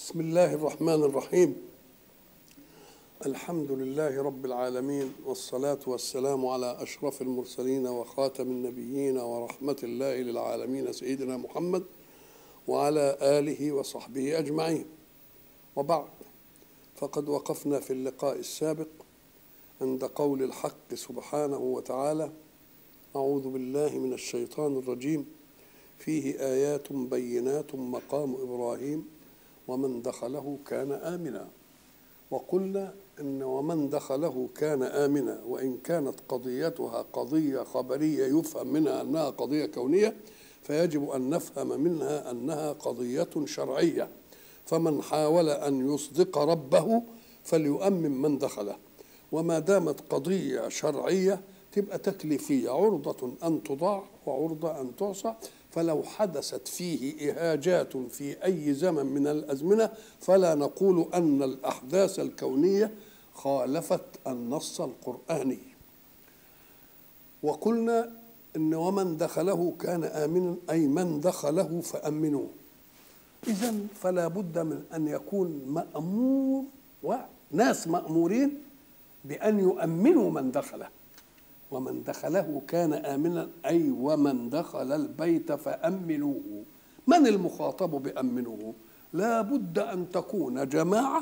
بسم الله الرحمن الرحيم الحمد لله رب العالمين والصلاة والسلام على أشرف المرسلين وخاتم النبيين ورحمة الله للعالمين سيدنا محمد وعلى آله وصحبه أجمعين وبعد فقد وقفنا في اللقاء السابق عند قول الحق سبحانه وتعالى أعوذ بالله من الشيطان الرجيم فيه آيات بينات مقام إبراهيم ومن دخله كان آمنا وقلنا إن ومن دخله كان آمنا وإن كانت قضيتها قضية خبرية يفهم منها أنها قضية كونية فيجب أن نفهم منها أنها قضية شرعية فمن حاول أن يصدق ربه فليؤمن من دخله وما دامت قضية شرعية تبقى تكليفية عرضة أن تضاع وعرضة أن تعصى فلو حدثت فيه إهاجات في أي زمن من الأزمنة فلا نقول أن الأحداث الكونية خالفت النص القرآني وقلنا إن ومن دخله كان آمنا أي من دخله فأمنوه إذا فلا بد من أن يكون مأمور وناس مأمورين بأن يؤمنوا من دخله ومن دخله كان آمنا أي ومن دخل البيت فأمنوه من المخاطب بأمنوه لا بد أن تكون جماعة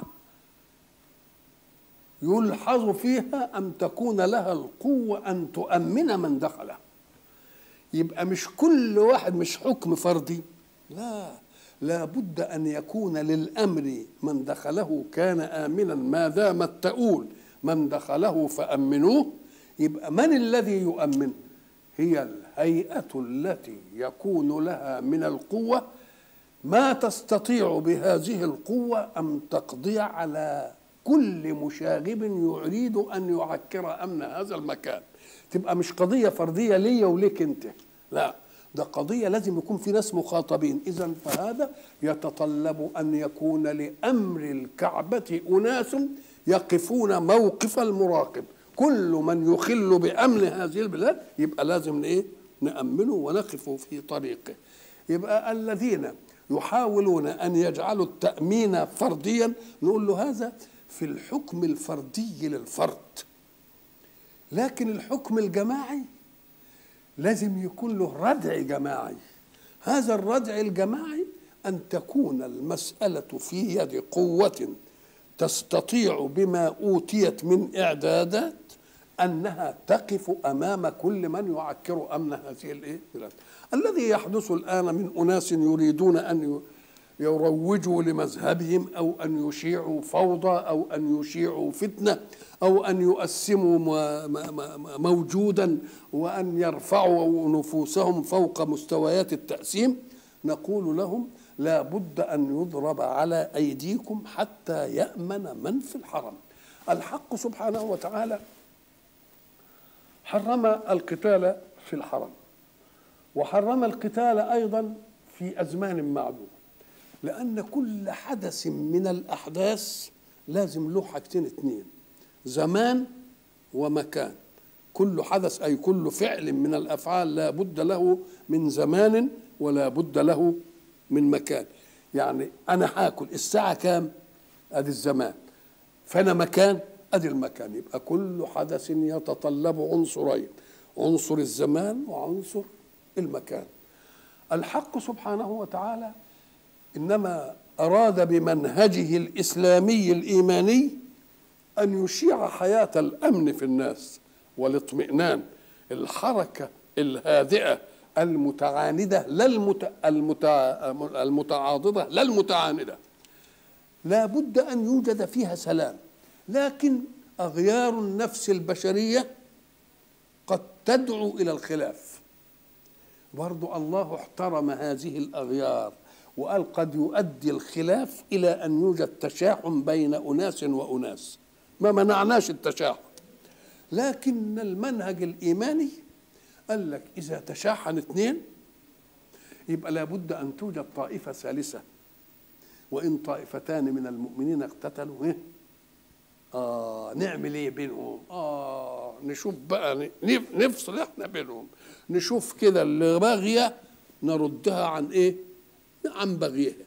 يلحظ فيها أن تكون لها القوة أن تؤمن من دخله يبقى مش كل واحد مش حكم فردي لا لا بد أن يكون للأمر من دخله كان آمنا ما دامت تقول من دخله فأمنوه يبقى من الذي يؤمن هي الهيئة التي يكون لها من القوة ما تستطيع بهذه القوة أن تقضي على كل مشاغب يريد أن يعكر أمن هذا المكان تبقى مش قضية فردية ليا وليك أنت لا ده قضية لازم يكون في ناس مخاطبين إذا فهذا يتطلب أن يكون لأمر الكعبة أناس يقفون موقف المراقب كل من يخل بامن هذه البلاد يبقى لازم ايه نامنه ونقف في طريقه يبقى الذين يحاولون ان يجعلوا التامين فرديا نقول له هذا في الحكم الفردي للفرد لكن الحكم الجماعي لازم يكون له ردع جماعي هذا الردع الجماعي ان تكون المساله في يد قوه تستطيع بما اوتيت من اعدادات انها تقف امام كل من يعكر امن هذه الايه الذي يحدث الان من اناس يريدون ان يروجوا لمذهبهم او ان يشيعوا فوضى او ان يشيعوا فتنه او ان يؤسموا موجودا وان يرفعوا نفوسهم فوق مستويات التاسيم نقول لهم لا بد أن يضرب على أيديكم حتى يأمن من في الحرم الحق سبحانه وتعالى حرم القتال في الحرم وحرم القتال أيضا في أزمان معلومة لأن كل حدث من الأحداث لازم له حاجتين اتنين زمان ومكان كل حدث أي كل فعل من الأفعال لا بد له من زمان ولا بد له من مكان يعني انا هاكل الساعه كام ادي الزمان فانا مكان ادي المكان يبقى كل حدث يتطلب عنصرين عنصر الزمان وعنصر المكان الحق سبحانه وتعالى انما اراد بمنهجه الاسلامي الايماني ان يشيع حياه الامن في الناس والاطمئنان الحركه الهادئه المتعاندة لا المت... المت... المتعاضدة لا المتعاندة لا بد أن يوجد فيها سلام لكن أغيار النفس البشرية قد تدعو إلى الخلاف برضو الله احترم هذه الأغيار وقال قد يؤدي الخلاف إلى أن يوجد تشاحن بين أناس وأناس ما منعناش التشاحن لكن المنهج الإيماني قال لك إذا تشاحن اثنين يبقى لابد أن توجد طائفة ثالثة وإن طائفتان من المؤمنين اقتتلوا إيه؟ آه نعمل إيه بينهم؟ آه نشوف بقى نفصل إحنا بينهم نشوف كده اللي باغية نردها عن إيه؟ عن بغيها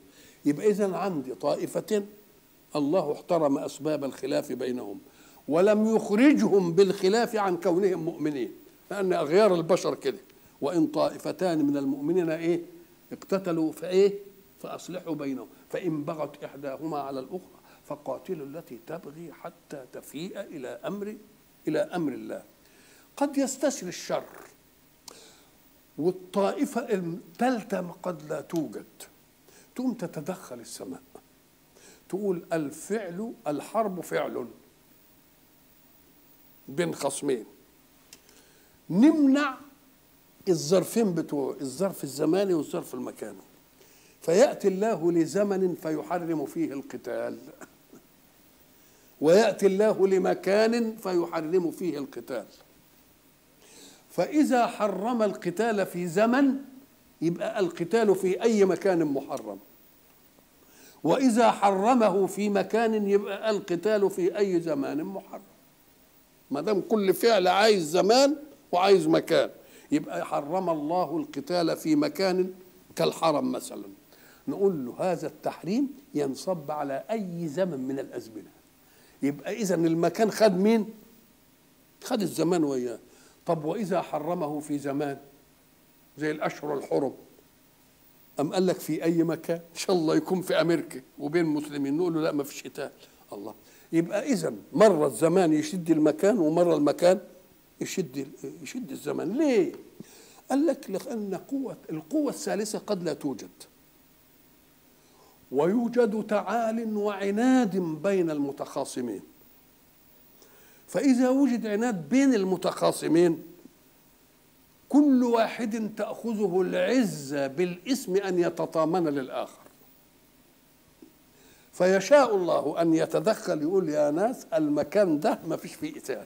يبقى اذا عندي طائفتين الله احترم اسباب الخلاف بينهم ولم يخرجهم بالخلاف عن كونهم مؤمنين لان اغيار البشر كده وان طائفتان من المؤمنين ايه اقتتلوا فايه فاصلحوا بينهم فان بغت احداهما على الاخرى فقاتلوا التي تبغي حتى تفيء الى امر الى امر الله قد يستسري الشر والطائفة الثالثة قد لا توجد تقوم تتدخل السماء تقول الفعل الحرب فعل بين خصمين نمنع الظرفين بتوع الظرف الزماني والظرف المكاني فيأتي الله لزمن فيحرم فيه القتال ويأتي الله لمكان فيحرم فيه القتال فإذا حرم القتال في زمن يبقى القتال في أي مكان محرم وإذا حرمه في مكان يبقى القتال في أي زمان محرم ما دام كل فعل عايز زمان وعايز مكان يبقى حرم الله القتال في مكان كالحرم مثلا نقول له هذا التحريم ينصب على أي زمن من الأزمنة يبقى إذا المكان خد مين؟ خد الزمان وياه طب وإذا حرمه في زمان زي الأشهر الحرم أم قال لك في أي مكان إن شاء الله يكون في أمريكا وبين مسلمين نقول له لا ما فيش قتال الله يبقى إذا مرة الزمان يشد المكان ومرة المكان يشد يشد الزمن ليه؟ قال لك لأن قوة القوة الثالثة قد لا توجد ويوجد تعال وعناد بين المتخاصمين فإذا وجد عناد بين المتخاصمين كل واحد تأخذه العزة بالاسم أن يتطامن للآخر فيشاء الله أن يتدخل يقول يا ناس المكان ده ما فيش فيه قتال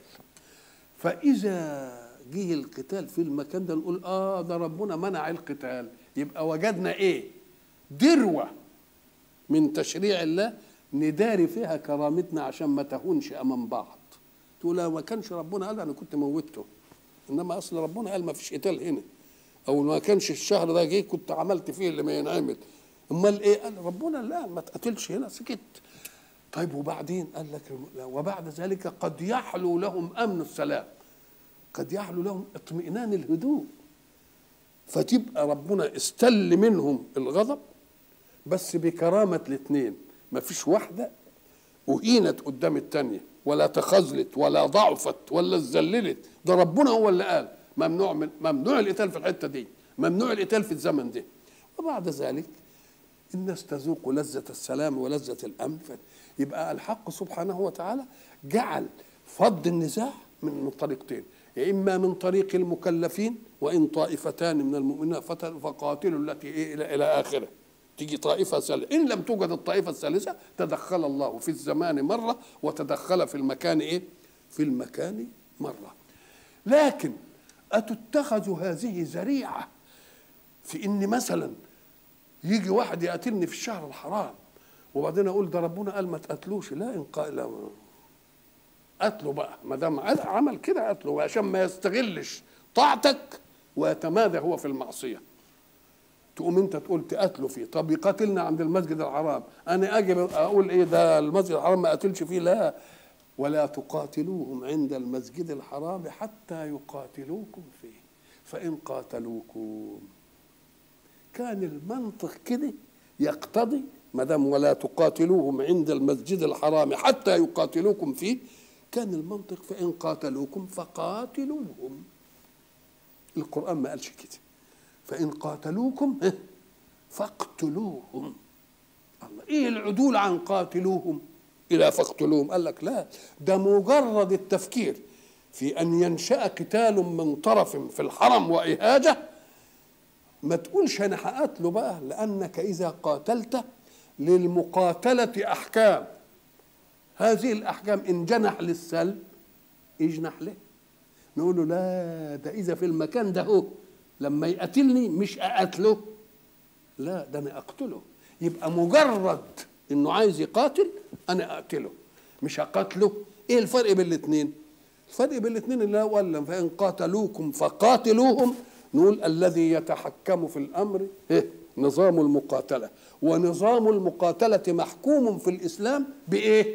فإذا جه القتال في المكان ده نقول آه ده ربنا منع القتال يبقى وجدنا إيه دروة من تشريع الله نداري فيها كرامتنا عشان ما تهونش أمام بعض تقول لا ما كانش ربنا قال انا كنت موتته انما اصل ربنا قال ما فيش قتال هنا او ما كانش الشهر ده جه كنت عملت فيه اللي ما ينعمل امال ايه قال ربنا لا ما تقتلش هنا سكت طيب وبعدين قال لك وبعد ذلك قد يحلو لهم امن السلام قد يحلو لهم اطمئنان الهدوء فتبقى ربنا استل منهم الغضب بس بكرامة الاثنين ما فيش واحدة أهينت قدام الثانيه ولا تخاذلت ولا ضعفت ولا اتذللت ده ربنا هو اللي قال ممنوع من ممنوع القتال في الحته دي ممنوع القتال في الزمن ده وبعد ذلك الناس تذوق لذة السلام ولذة الأمن يبقى الحق سبحانه وتعالى جعل فض النزاع من طريقتين يا إما من طريق المكلفين وإن طائفتان من المؤمنين فقاتلوا التي إيه إلى, إلى آخره تيجي طائفة ثالثة إن لم توجد الطائفة الثالثة تدخل الله في الزمان مرة وتدخل في المكان إيه في المكان مرة لكن أتتخذ هذه ذريعة في إن مثلا يجي واحد يقتلني في الشهر الحرام وبعدين أقول ده ربنا قال ما تقتلوش لا إن قال قتله بقى ما دام عمل كده قتله عشان ما يستغلش طاعتك ويتمادى هو في المعصيه تقوم انت تقول تقاتلوا فيه طب يقاتلنا عند المسجد الحرام انا اجي اقول ايه ده المسجد الحرام ما قاتلش فيه لا ولا تقاتلوهم عند المسجد الحرام حتى يقاتلوكم فيه فان قاتلوكم كان المنطق كده يقتضي ما دام ولا تقاتلوهم عند المسجد الحرام حتى يقاتلوكم فيه كان المنطق فان قاتلوكم فقاتلوهم القران ما قالش كده فإن قاتلوكم فاقتلوهم الله إيه العدول عن قاتلوهم إلى فاقتلوهم قال لك لا ده مجرد التفكير في أن ينشأ قتال من طرف في الحرم وإهاجة ما تقولش أنا هقاتله بقى لأنك إذا قاتلت للمقاتلة أحكام هذه الأحكام إن جنح للسلب يجنح له نقول له لا ده إذا في المكان ده هو لما يقتلني مش اقتله لا ده انا اقتله يبقى مجرد انه عايز يقاتل انا اقتله مش اقاتله ايه الفرق بين الاثنين الفرق بين الاثنين اللي هو قال فان قاتلوكم فقاتلوهم نقول الذي يتحكم في الامر إيه؟ نظام المقاتلة ونظام المقاتلة محكوم في الإسلام بإيه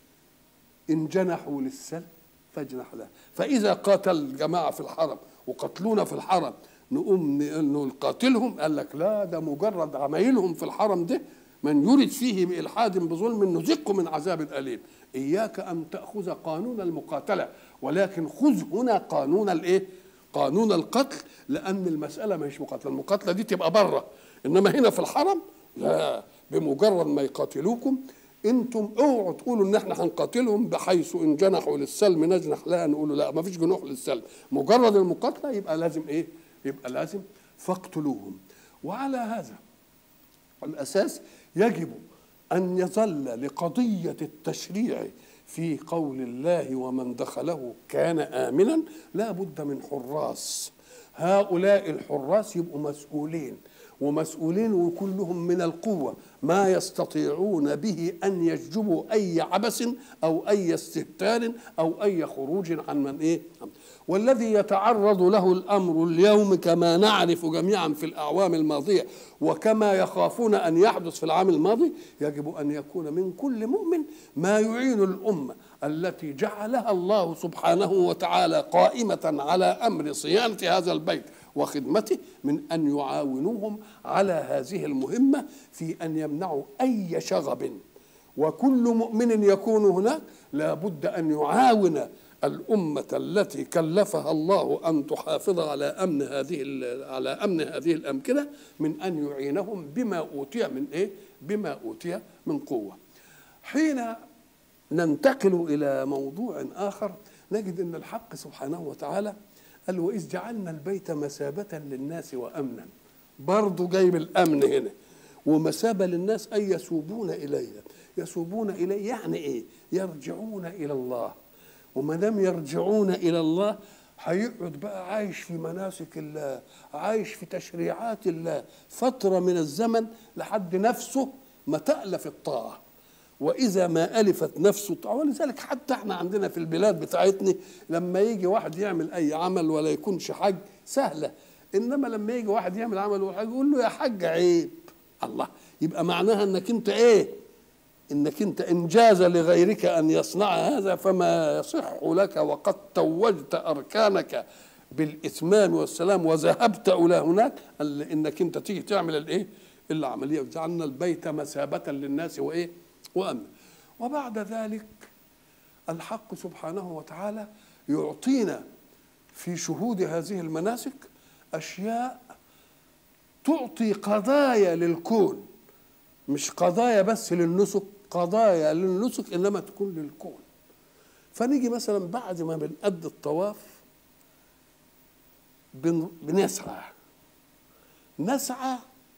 إن جنحوا للسلم فاجنح له فإذا قاتل الجماعة في الحرم وقتلونا في الحرم نقوم نقاتلهم قال لك لا ده مجرد عمايلهم في الحرم ده من يرد فيه بإلحاد بظلم نذقه من عذاب أليم إياك أن تأخذ قانون المقاتلة ولكن خذ هنا قانون الإيه قانون القتل لأن المسألة مش مقاتلة المقاتلة دي تبقى بره إنما هنا في الحرم لا بمجرد ما يقاتلوكم انتم اوعوا تقولوا ان احنا هنقاتلهم بحيث ان جنحوا للسلم نجنح لا نقول لا ما فيش جنوح للسلم مجرد المقاتله يبقى لازم ايه يبقى لازم فاقتلوهم وعلى هذا الاساس يجب ان يظل لقضيه التشريع في قول الله ومن دخله كان امنا لا بد من حراس هؤلاء الحراس يبقوا مسؤولين ومسؤولين وكلهم من القوة ما يستطيعون به أن يججبوا أي عبث أو أي استهتار أو أي خروج عن من إيه والذي يتعرض له الأمر اليوم كما نعرف جميعا في الأعوام الماضية وكما يخافون أن يحدث في العام الماضي يجب أن يكون من كل مؤمن ما يعين الأمة التي جعلها الله سبحانه وتعالى قائمة على أمر صيانة هذا البيت وخدمته من ان يعاونوهم على هذه المهمه في ان يمنعوا اي شغب وكل مؤمن يكون هناك لابد ان يعاون الأمة التي كلفها الله أن تحافظ على أمن هذه على أمن هذه الأمكنة من أن يعينهم بما أوتي من إيه؟ بما أوتي من قوة. حين ننتقل إلى موضوع آخر نجد أن الحق سبحانه وتعالى قال وإذ جعلنا البيت مثابة للناس وأمنا برضه جايب الأمن هنا ومثابة للناس أي يسوبون إليه يسوبون إليه يعني إيه يرجعون إلى الله وما دام يرجعون إلى الله هيقعد بقى عايش في مناسك الله عايش في تشريعات الله فترة من الزمن لحد نفسه ما تألف الطاعة واذا ما الفت نفسه ولذلك حتى احنا عندنا في البلاد بتاعتنا لما يجي واحد يعمل اي عمل ولا يكونش حج سهله انما لما يجي واحد يعمل عمل وحاج يقول له يا حاج عيب الله يبقى معناها انك انت ايه انك انت انجاز لغيرك ان يصنع هذا فما يصح لك وقد توجت اركانك بالاتمام والسلام وذهبت الى هناك انك انت تيجي تعمل الايه العمليه جعلنا البيت مثابه للناس وايه وأمن وبعد ذلك الحق سبحانه وتعالى يعطينا في شهود هذه المناسك أشياء تعطي قضايا للكون مش قضايا بس للنسك قضايا للنسك إنما تكون للكون فنيجي مثلا بعد ما بنأدي الطواف بنسعى نسعى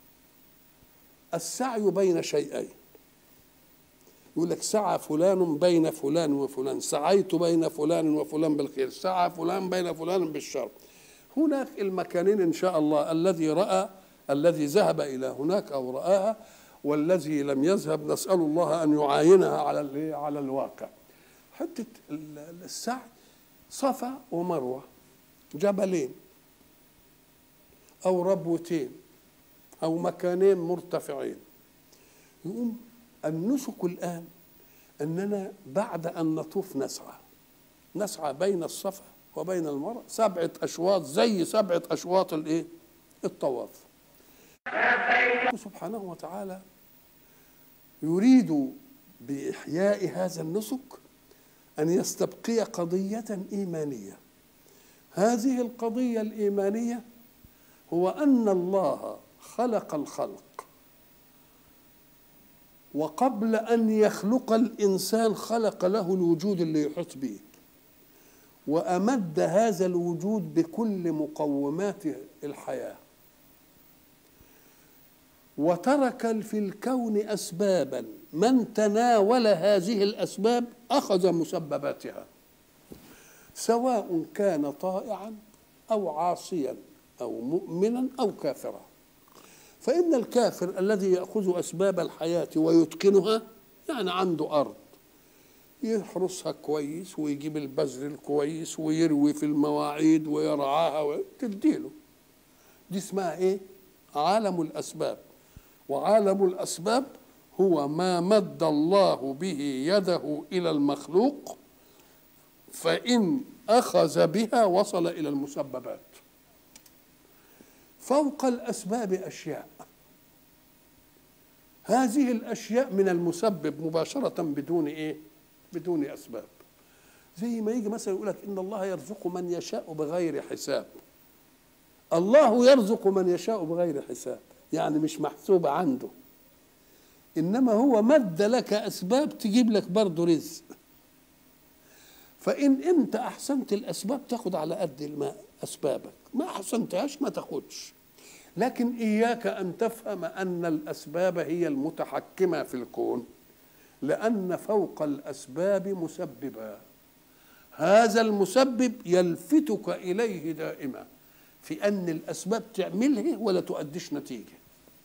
السعي بين شيئين يقول لك سعى فلان بين فلان وفلان سعيت بين فلان وفلان بالخير سعى فلان بين فلان بالشر هناك المكانين ان شاء الله الذي راى الذي ذهب الى هناك او راها والذي لم يذهب نسال الله ان يعاينها على على الواقع حته السعي صفا ومروه جبلين او ربوتين او مكانين مرتفعين يقوم النسك الآن أننا بعد أن نطوف نسعى نسعى بين الصفا وبين المروة سبعة أشواط زي سبعة أشواط الإيه؟ الطواف سبحانه وتعالى يريد بإحياء هذا النسك أن يستبقي قضية إيمانية هذه القضية الإيمانية هو أن الله خلق الخلق وقبل أن يخلق الإنسان خلق له الوجود اللي يحيط به وأمد هذا الوجود بكل مقومات الحياة وترك في الكون أسبابا من تناول هذه الأسباب أخذ مسبباتها سواء كان طائعا أو عاصيا أو مؤمنا أو كافرا فإن الكافر الذي يأخذ أسباب الحياة ويتقنها يعني عنده أرض يحرسها كويس ويجيب البذر الكويس ويروي في المواعيد ويرعاها وتديله دي اسمها ايه عالم الاسباب وعالم الاسباب هو ما مد الله به يده الى المخلوق فان اخذ بها وصل الى المسببات فوق الاسباب اشياء هذه الاشياء من المسبب مباشره بدون ايه بدون اسباب زي ما يجي مثلا يقول لك ان الله يرزق من يشاء بغير حساب الله يرزق من يشاء بغير حساب يعني مش محسوبه عنده انما هو مد لك اسباب تجيب لك برضه رزق فان انت احسنت الاسباب تاخد على قد الماء اسبابك ما احسنتهاش ما تاخدش لكن اياك ان تفهم ان الاسباب هي المتحكمه في الكون لان فوق الاسباب مسببا هذا المسبب يلفتك اليه دائما في ان الاسباب تعمله ولا تؤديش نتيجه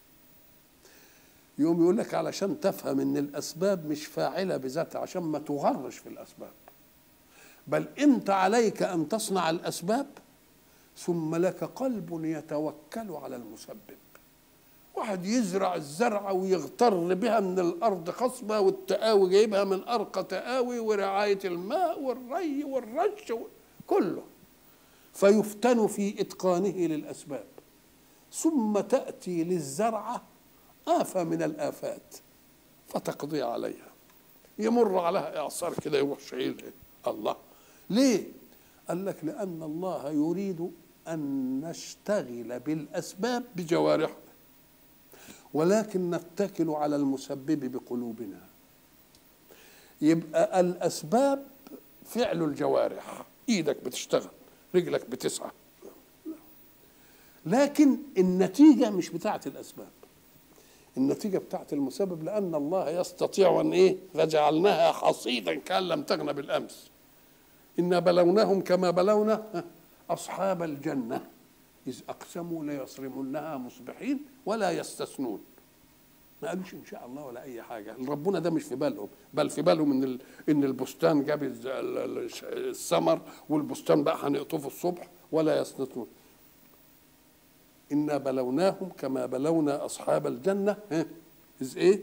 يوم يقول لك علشان تفهم ان الاسباب مش فاعله بذاتها عشان ما تغرش في الاسباب بل انت عليك ان تصنع الاسباب ثم لك قلب يتوكل على المسبب واحد يزرع الزرعة ويغتر بها من الأرض خصبة والتقاوي جايبها من أرقى تقاوي ورعاية الماء والري والرش كله فيفتن في إتقانه للأسباب ثم تأتي للزرعة آفة من الآفات فتقضي عليها يمر عليها إعصار كده يروح شايلها الله ليه؟ قال لك لأن الله يريد أن نشتغل بالأسباب بجوارحنا ولكن نتكل على المسبب بقلوبنا يبقى الأسباب فعل الجوارح إيدك بتشتغل رجلك بتسعى لكن النتيجة مش بتاعة الأسباب النتيجة بتاعة المسبب لأن الله يستطيع أن إيه فجعلناها حصيدا كأن لم تغن بالأمس إنا بلوناهم كما بلونا أصحاب الجنة إذ أقسموا ليصرمنها مصبحين ولا يستثنون ما قالوش إن شاء الله ولا أي حاجة ربنا ده مش في بالهم بل في بالهم إن ال- إن البستان جاب الز- ال- ال- الثمر والبستان بقى هنقطفه الصبح ولا يستثنون إنا بلوناهم كما بلونا أصحاب الجنة ها، إذ إيه؟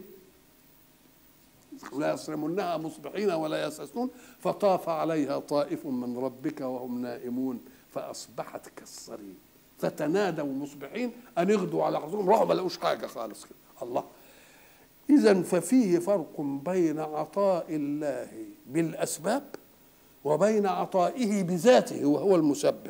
لا يصرمنها مصبحين ولا يستثنون فطاف عليها طائف من ربك وهم نائمون فأصبحت كالصريم فتنادوا مصبحين أن يغدوا على حظهم راحوا ما لقوش حاجة خالص كده الله إذا ففيه فرق بين عطاء الله بالأسباب وبين عطائه بذاته وهو المسبب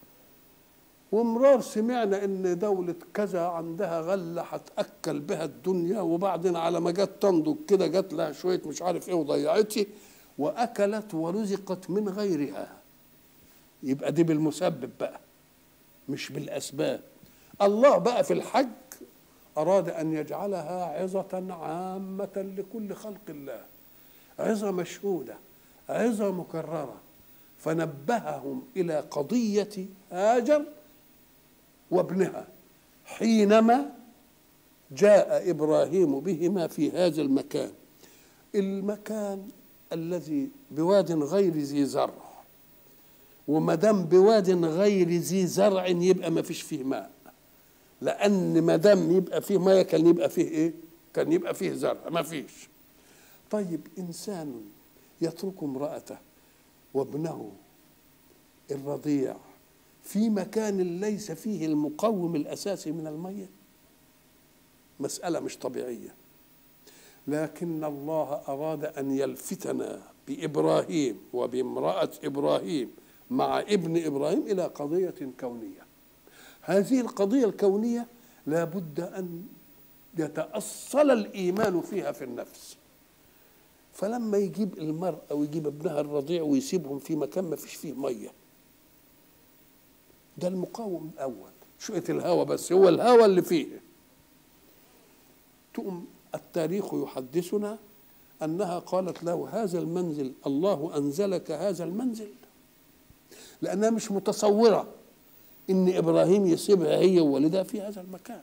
ومرار سمعنا ان دولة كذا عندها غلة هتأكل بها الدنيا وبعدين على ما جت تنضج كده جت لها شوية مش عارف ايه وضيعتها وأكلت ورزقت من غيرها يبقى دي بالمسبب بقى مش بالأسباب الله بقى في الحج أراد أن يجعلها عظة عامة لكل خلق الله عظة مشهودة عظة مكررة فنبههم إلى قضية هاجر وابنها حينما جاء ابراهيم بهما في هذا المكان المكان الذي بواد غير ذي زرع وما دام بواد غير ذي زرع يبقى ما فيش فيه ماء لان ما دام يبقى فيه ماء كان يبقى فيه ايه كان يبقى فيه زرع ما فيش طيب انسان يترك امراته وابنه الرضيع في مكان ليس فيه المقوم الاساسي من الميه مساله مش طبيعيه لكن الله اراد ان يلفتنا بابراهيم وبامراه ابراهيم مع ابن ابراهيم الى قضيه كونيه هذه القضيه الكونيه لا بد ان يتاصل الايمان فيها في النفس فلما يجيب المرأة ويجيب ابنها الرضيع ويسيبهم في مكان ما فيش فيه مية ده المقاوم الأول شوية الهوى بس هو الهوى اللي فيه تقوم التاريخ يحدثنا أنها قالت له هذا المنزل الله أنزلك هذا المنزل لأنها مش متصورة إن إبراهيم يسيبها هي ووالدها في هذا المكان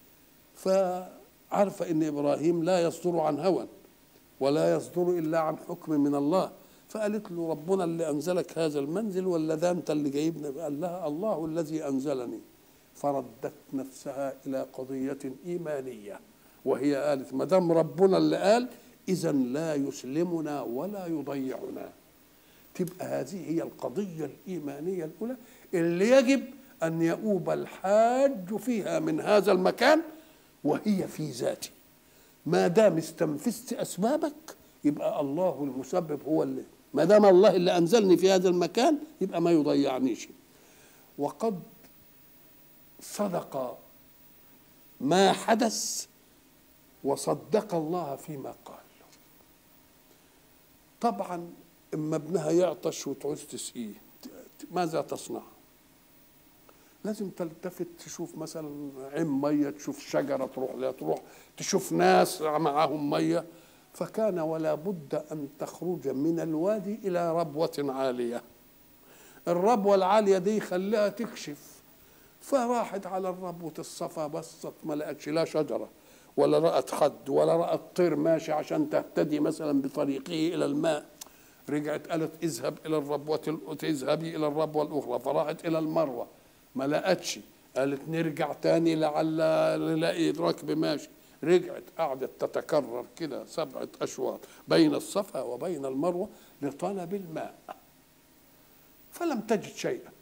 فعارفة إن إبراهيم لا يصدر عن هوى ولا يصدر الا عن حكم من الله فقالت له ربنا اللي انزلك هذا المنزل ولا ده انت اللي جايبنا قال لها الله الذي انزلني فردت نفسها الى قضيه ايمانيه وهي قالت ما دام ربنا اللي قال اذا لا يسلمنا ولا يضيعنا تبقى هذه هي القضيه الايمانيه الاولى اللي يجب ان يؤوب الحاج فيها من هذا المكان وهي في ذاته ما دام استنفذت اسبابك يبقى الله المسبب هو اللي ما دام الله اللي انزلني في هذا المكان يبقى ما يضيعنيش وقد صدق ما حدث وصدق الله فيما قال طبعا اما ابنها يعطش وتعوز تسقيه ماذا تصنع لازم تلتفت تشوف مثلا عين ميه تشوف شجره تروح لا تروح تشوف ناس معاهم ميه فكان ولا بد ان تخرج من الوادي الى ربوه عاليه الربوه العاليه دي خليها تكشف فراحت على الربوه الصفا بصت ما لقتش لا شجره ولا رأت حد ولا رأت طير ماشي عشان تهتدي مثلا بطريقه إلى الماء رجعت قالت اذهب إلى الربوة اذهبي إلى الربوة الأخرى فراحت إلى المروة ما لقتش قالت نرجع تاني لعل نلاقي ركب ماشي رجعت قعدت تتكرر كده سبعة أشواط بين الصفا وبين المروة لطلب الماء فلم تجد شيئا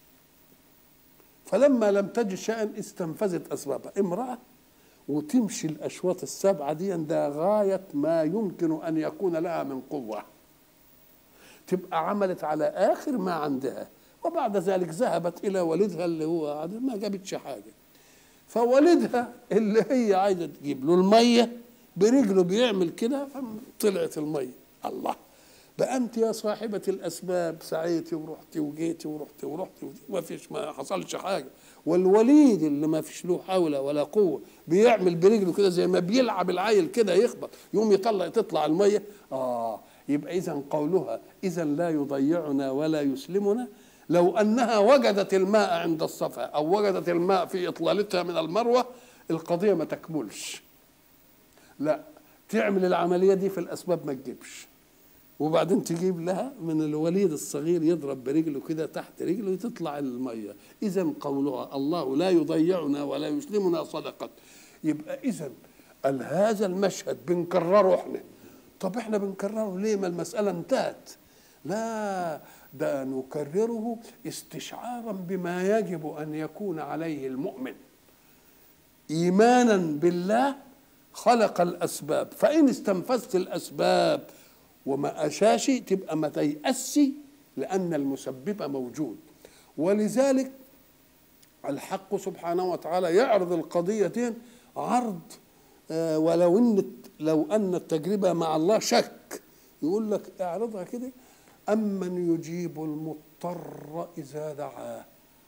فلما لم تجد شيئا استنفذت أسبابها امرأة وتمشي الاشواط السبعه دي ده غايه ما يمكن ان يكون لها من قوه تبقى عملت على اخر ما عندها وبعد ذلك ذهبت الى والدها اللي هو ما جابتش حاجه فوالدها اللي هي عايزه تجيب له الميه برجله بيعمل كده طلعت الميه الله بقى انت يا صاحبه الاسباب سعيتي ورحتي وجيتي ورحتي ورحتي ما فيش ما حصلش حاجه والوليد اللي ما فيش له حول ولا قوه بيعمل برجله كده زي ما بيلعب العيل كده يخبط يقوم يطلع تطلع الميه اه يبقى اذا قولها اذا لا يضيعنا ولا يسلمنا لو انها وجدت الماء عند الصفا او وجدت الماء في اطلالتها من المروه القضيه ما تكملش لا تعمل العمليه دي في الاسباب ما تجيبش وبعدين تجيب لها من الوليد الصغير يضرب برجله كده تحت رجله تطلع الميه اذا قولها الله لا يضيعنا ولا يسلمنا صدقه يبقى اذا هذا المشهد بنكرره احنا طب احنا بنكرره ليه ما المساله انتهت لا ده نكرره استشعارا بما يجب ان يكون عليه المؤمن ايمانا بالله خلق الاسباب فان استنفذت الاسباب وما أشاش تبقى ما تيأسي لأن المسبب موجود ولذلك الحق سبحانه وتعالى يعرض القضيتين عرض آه ولو ان لو ان التجربه مع الله شك يقول لك اعرضها كده امن يجيب المضطر اذا دعاه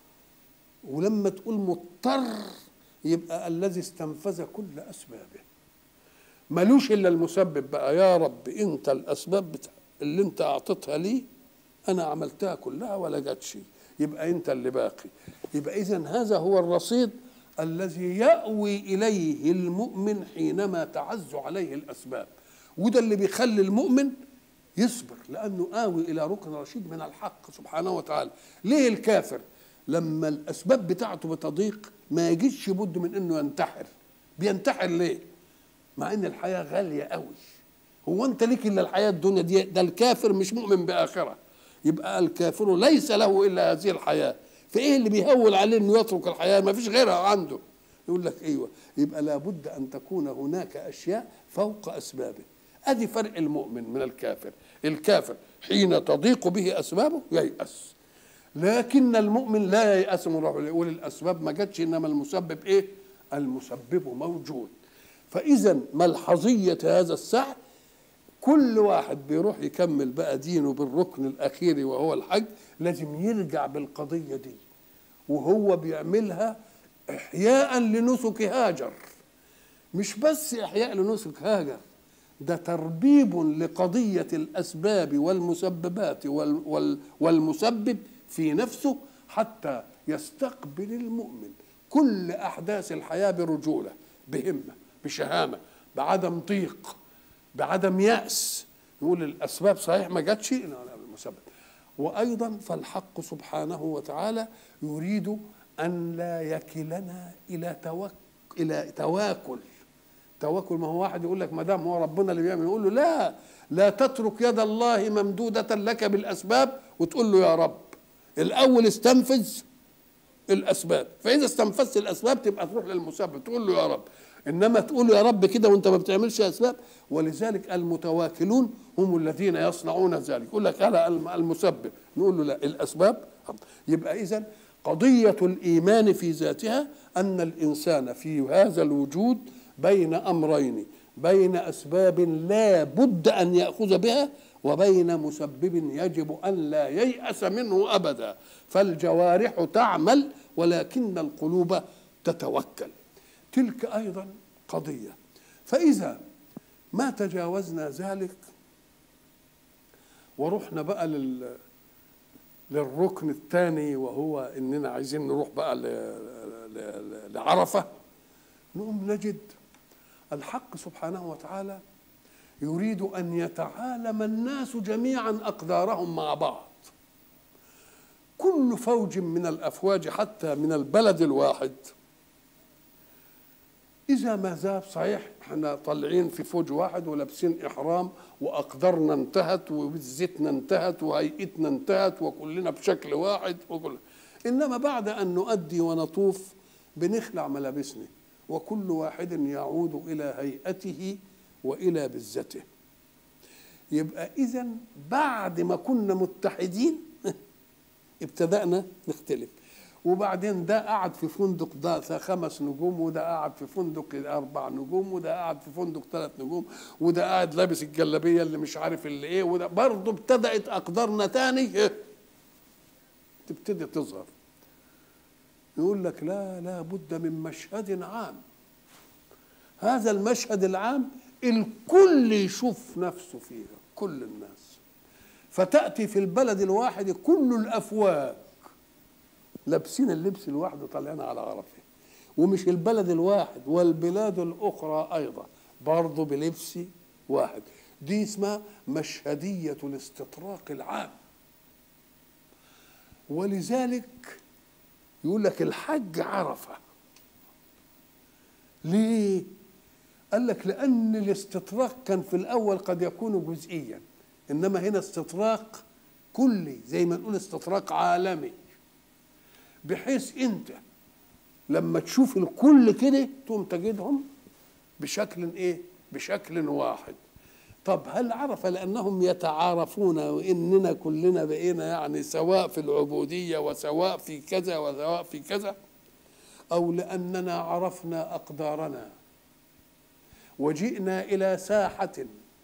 ولما تقول مضطر يبقى الذي استنفذ كل اسبابه ملوش الا المسبب بقى يا رب انت الاسباب بتاع اللي انت اعطيتها لي انا عملتها كلها ولا جاتش يبقى انت اللي باقي يبقى اذا هذا هو الرصيد الذي يأوي إليه المؤمن حينما تعز عليه الأسباب وده اللي بيخلي المؤمن يصبر لأنه آوي إلى ركن رشيد من الحق سبحانه وتعالى ليه الكافر لما الأسباب بتاعته بتضيق ما يجيش بد من أنه ينتحر بينتحر ليه مع ان الحياه غاليه قوي هو انت ليك الا الحياه الدنيا دي ده الكافر مش مؤمن باخره يبقى الكافر ليس له الا هذه الحياه فايه اللي بيهول عليه انه يترك الحياه ما فيش غيرها عنده يقول لك ايوه يبقى لابد ان تكون هناك اشياء فوق اسبابه ادي فرق المؤمن من الكافر الكافر حين تضيق به اسبابه ييأس لكن المؤمن لا ييأس من روح يقول الاسباب ما جاتش انما المسبب ايه المسبب موجود فاذا ملحظيه هذا السعي كل واحد بيروح يكمل بقى دينه بالركن الاخير وهو الحج لازم يرجع بالقضيه دي وهو بيعملها احياء لنسك هاجر مش بس احياء لنسك هاجر ده تربيب لقضيه الاسباب والمسببات وال وال والمسبب في نفسه حتى يستقبل المؤمن كل احداث الحياه برجوله بهمه بشهامه بعدم ضيق بعدم يأس يقول الأسباب صحيح ما جاتش المسبب وأيضا فالحق سبحانه وتعالى يريد أن لا يكلنا إلى توك إلى تواكل تواكل ما هو واحد يقول لك ما دام هو ربنا اللي بيعمل يقول له لا لا تترك يد الله ممدودة لك بالأسباب وتقول له يا رب الأول استنفذ الأسباب فإذا استنفذت الأسباب تبقى تروح للمسبب تقول له يا رب إنما تقول له يا رب كده وأنت ما بتعملش أسباب ولذلك المتواكلون هم الذين يصنعون ذلك يقول لك هذا المسبب نقول له لا الأسباب يبقى إذا قضية الإيمان في ذاتها أن الإنسان في هذا الوجود بين أمرين بين أسباب لا بد أن يأخذ بها وبين مسبب يجب أن لا ييأس منه أبدا فالجوارح تعمل ولكن القلوب تتوكل تلك أيضا قضية فإذا ما تجاوزنا ذلك ورحنا بقى لل للركن الثاني وهو اننا عايزين نروح بقى لعرفه نقوم نجد الحق سبحانه وتعالى يريد ان يتعالم الناس جميعا اقدارهم مع بعض كل فوج من الافواج حتى من البلد الواحد اذا ما ذاب صحيح احنا طالعين في فوج واحد ولابسين احرام واقدارنا انتهت وزيتنا انتهت وهيئتنا انتهت وكلنا بشكل واحد وكل انما بعد ان نؤدي ونطوف بنخلع ملابسنا وكل واحد يعود الى هيئته والى بزته يبقى اذا بعد ما كنا متحدين ابتدانا نختلف وبعدين ده قعد في فندق ده خمس نجوم وده قعد في فندق اربع نجوم وده قعد في فندق ثلاث نجوم وده قاعد لابس الجلابيه اللي مش عارف اللي ايه وده برضه ابتدات اقدارنا تاني تبتدي تظهر يقول لك لا لا بد من مشهد عام هذا المشهد العام الكل يشوف نفسه فيه كل الناس فتأتي في البلد الواحد كل الأفواج لابسين اللبس الواحد وطالعين على عرفه ومش البلد الواحد والبلاد الأخرى أيضا برضه بلبس واحد دي اسمها مشهدية الاستطراق العام ولذلك يقول لك الحج عرفة ليه؟ قال لك لأن الاستطراق كان في الأول قد يكون جزئيا إنما هنا استطراق كلي زي ما نقول استطراق عالمي بحيث أنت لما تشوف الكل كده تقوم تجدهم بشكل إيه؟ بشكل واحد طب هل عرف لأنهم يتعارفون وإننا كلنا بقينا يعني سواء في العبودية وسواء في كذا وسواء في كذا أو لأننا عرفنا أقدارنا وجئنا إلى ساحة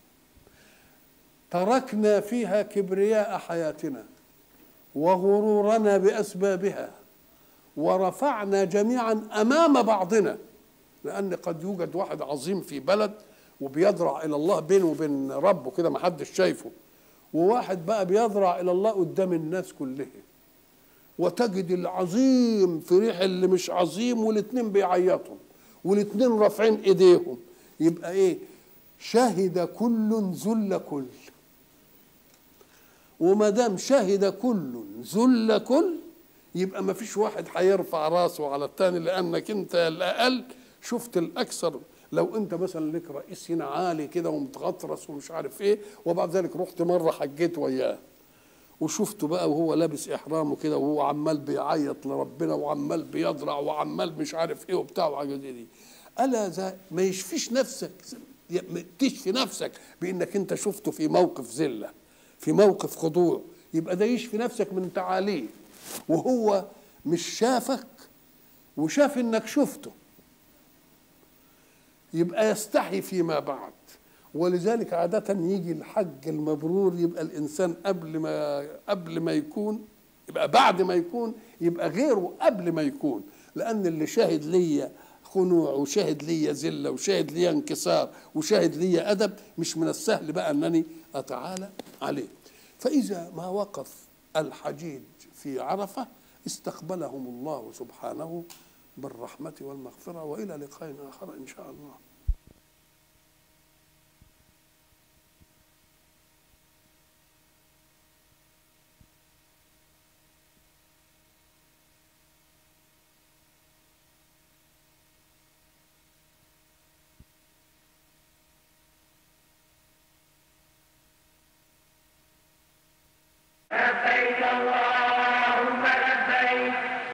تركنا فيها كبرياء حياتنا وغرورنا بأسبابها ورفعنا جميعا أمام بعضنا لأن قد يوجد واحد عظيم في بلد وبيضرع الى الله بينه وبين ربه كده ما حدش شايفه وواحد بقى بيضرع الى الله قدام الناس كلها وتجد العظيم في ريح اللي مش عظيم والاثنين بيعيطوا والاثنين رافعين ايديهم يبقى ايه شهد كل ذل كل وما دام شهد كل ذل كل يبقى ما فيش واحد هيرفع راسه على الثاني لانك انت الاقل شفت الاكثر لو انت مثلا لك رئيس هنا عالي كده ومتغطرس ومش عارف ايه وبعد ذلك رحت مره حجيت وياه وشفته بقى وهو لابس احرامه كده وهو عمال بيعيط لربنا وعمال بيضرع وعمال مش عارف ايه وبتاع وحاجه زي دي الا ذا ما يشفيش نفسك تشفي نفسك بانك انت شفته في موقف ذله في موقف خضوع يبقى ده يشفي نفسك من تعاليه وهو مش شافك وشاف انك شفته يبقى يستحي فيما بعد ولذلك عادة يجي الحج المبرور يبقى الإنسان قبل ما قبل ما يكون يبقى بعد ما يكون يبقى غيره قبل ما يكون لأن اللي شاهد ليا خنوع وشاهد ليا ذلة وشاهد ليا انكسار وشاهد ليا أدب مش من السهل بقى أنني أتعالى عليه فإذا ما وقف الحجيج في عرفة استقبلهم الله سبحانه بالرحمة والمغفرة وإلى لقاء آخر إن شاء الله